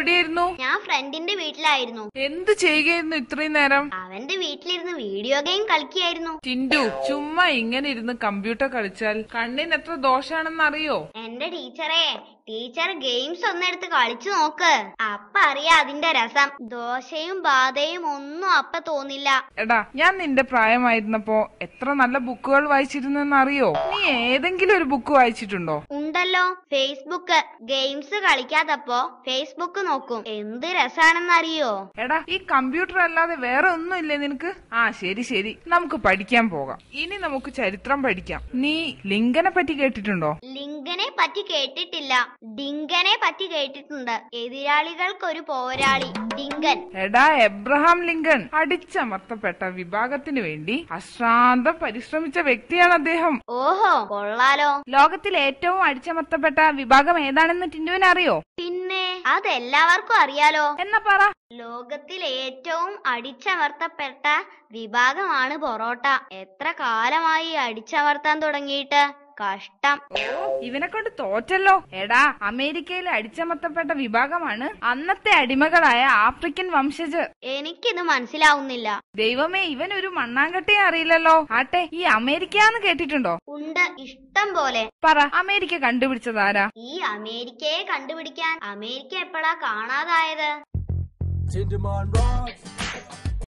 എവിടെയായിരുന്നു ഞാൻ ഫ്രണ്ടിന്റെ വീട്ടിലായിരുന്നു എന്ത് ചെയ്യുകയായിരുന്നു ഇത്രയും നേരം അവന്റെ വീട്ടിലിരുന്ന് വീഡിയോ ഗെയിം കളിക്കുകയായിരുന്നു ടിൻഡു ചുമ്മാ ഇങ്ങനെ ഇരുന്ന് കമ്പ്യൂട്ടർ കളിച്ചാൽ കണ്ണിന് എത്ര ദോഷാണെന്ന് അറിയോ എന്റെ ടീച്ചറെ ടീച്ചർ ഗെയിംസ് ഒന്നെടുത്ത് കളിച്ചു നോക്ക് അപ്പ അറിയാ അതിന്റെ രസം ദോശയും ബാധയും ഒന്നും അപ്പ തോന്നില്ല എടാ ഞാൻ നിന്റെ പ്രായമായിരുന്നപ്പോ എത്ര നല്ല ബുക്കുകൾ വായിച്ചിരുന്നെന്ന് അറിയോ നീ ഏതെങ്കിലും ഒരു ബുക്ക് വായിച്ചിട്ടുണ്ടോ ഉണ്ടല്ലോ ഫേസ്ബുക്ക് ഗെയിംസ് കളിക്കാത്തപ്പോ ഫേസ്ബുക്ക് നോക്കും എന്ത് രസാണെന്നറിയോ എടാ ഈ കമ്പ്യൂട്ടർ അല്ലാതെ വേറെ ഒന്നും ഇല്ലേ നിനക്ക് ആ ശരി ശരി നമുക്ക് പഠിക്കാൻ പോകാം ഇനി നമുക്ക് ചരിത്രം പഠിക്കാം നീ ലിങ്കനെ പറ്റി കേട്ടിട്ടുണ്ടോ ലിങ്കനെ പറ്റി കേട്ടിട്ടില്ല ഡിങ്കനെ പറ്റി കേട്ടിട്ടുണ്ട് എതിരാളികൾക്കൊരു പോരാളി ഡിങ്കൻ എടാ എബ്രഹാം ലിങ്കൺ അടിച്ചമർത്തപ്പെട്ട വിഭാഗത്തിന് വേണ്ടി അശ്രാന്തം പരിശ്രമിച്ച വ്യക്തിയാണ് അദ്ദേഹം ഓഹോ കൊള്ളാലോ ലോകത്തിൽ ഏറ്റവും അടിച്ചമർത്തപ്പെട്ട വിഭാഗം ഏതാണെന്ന് ടിൻഡുവിന് അറിയോ പിന്നെ അതെല്ലാവർക്കും അറിയാലോ എന്നാ പറ ലോകത്തിൽ ഏറ്റവും അടിച്ചമർത്തപ്പെട്ട വിഭാഗമാണ് പൊറോട്ട എത്ര കാലമായി അടിച്ചമർത്താൻ തുടങ്ങിയിട്ട് കഷ്ടം ഇവനെ കൊണ്ട് തോറ്റല്ലോ എടാ അമേരിക്കയിലെ അടിച്ചമർത്തപ്പെട്ട വിഭാഗമാണ് അന്നത്തെ അടിമകളായ ആഫ്രിക്കൻ വംശജർ എനിക്കിത് മനസ്സിലാവുന്നില്ല ദൈവമേ ഇവൻ ഒരു മണ്ണാങ്കട്ടയെ അറിയില്ലല്ലോ ആട്ടെ ഈ അമേരിക്കന്ന് കേട്ടിട്ടുണ്ടോ ഉണ്ട് ഇഷ്ടം പോലെ പറ അമേരിക്ക കണ്ടുപിടിച്ചതാരാ ഈ അമേരിക്കയെ കണ്ടുപിടിക്കാൻ അമേരിക്ക എപ്പോഴാ കാണാതായത് Tinderman rocks.